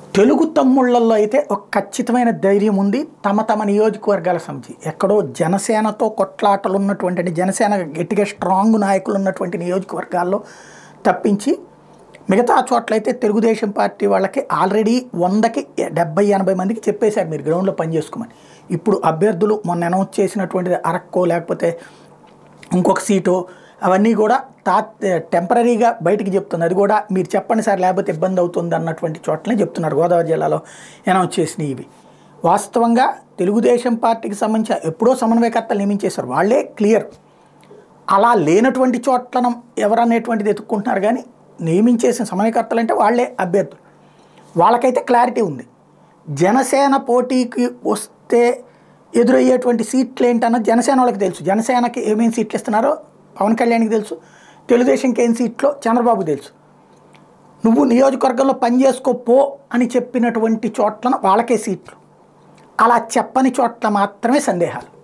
తెలుగు తమ్ముళ్ళల్లో అయితే ఒక ఖచ్చితమైన ధైర్యం ఉంది తమ తమ నియోజకవర్గాల సమితి ఎక్కడో జనసేనతో కొట్లాటలు ఉన్నటువంటి అంటే జనసేన గట్టిగా స్ట్రాంగ్ నాయకులు ఉన్నటువంటి నియోజకవర్గాల్లో తప్పించి మిగతా చోట్లయితే తెలుగుదేశం పార్టీ వాళ్ళకి ఆల్రెడీ వందకి డెబ్బై ఎనభై మందికి చెప్పేశారు మీరు గ్రౌండ్లో పనిచేసుకోమని ఇప్పుడు అభ్యర్థులు మొన్న అనౌన్స్ చేసినటువంటిది అరక్కో లేకపోతే ఇంకొక సీటు అవన్నీ కూడా తా టెంపరీగా బయటికి చెప్తుంది అది కూడా మీరు చెప్పండి సార్ లేకపోతే ఇబ్బంది అవుతుంది అన్నటువంటి చోట్లనే చెప్తున్నారు గోదావరి జిల్లాలో అనౌన్స్ చేసినవి ఇవి వాస్తవంగా తెలుగుదేశం పార్టీకి సంబంధించిన ఎప్పుడో సమన్వయకర్తలు నియమించేశారు వాళ్ళే క్లియర్ అలా లేనటువంటి చోట్లను ఎవరనేటువంటిది ఎత్తుక్కుంటున్నారు కానీ నియమించేసిన సమన్వయకర్తలు అంటే వాళ్ళే అభ్యర్థులు వాళ్ళకైతే క్లారిటీ ఉంది జనసేన పోటీకి వస్తే ఎదురయ్యేటువంటి సీట్లు ఏంటన్నది జనసేన వాళ్ళకి తెలుసు జనసేనకి ఏమేమి సీట్లు ఇస్తున్నారో పవన్ కళ్యాణ్కి తెలుసు తెలుగుదేశంకి ఏం సీట్లో చంద్రబాబు తెలుసు నువ్వు నియోజకవర్గంలో పనిచేసుకో పో అని చెప్పినటువంటి చోట్లను వాళ్ళకే సీట్లు అలా చెప్పని చోట్ల మాత్రమే సందేహాలు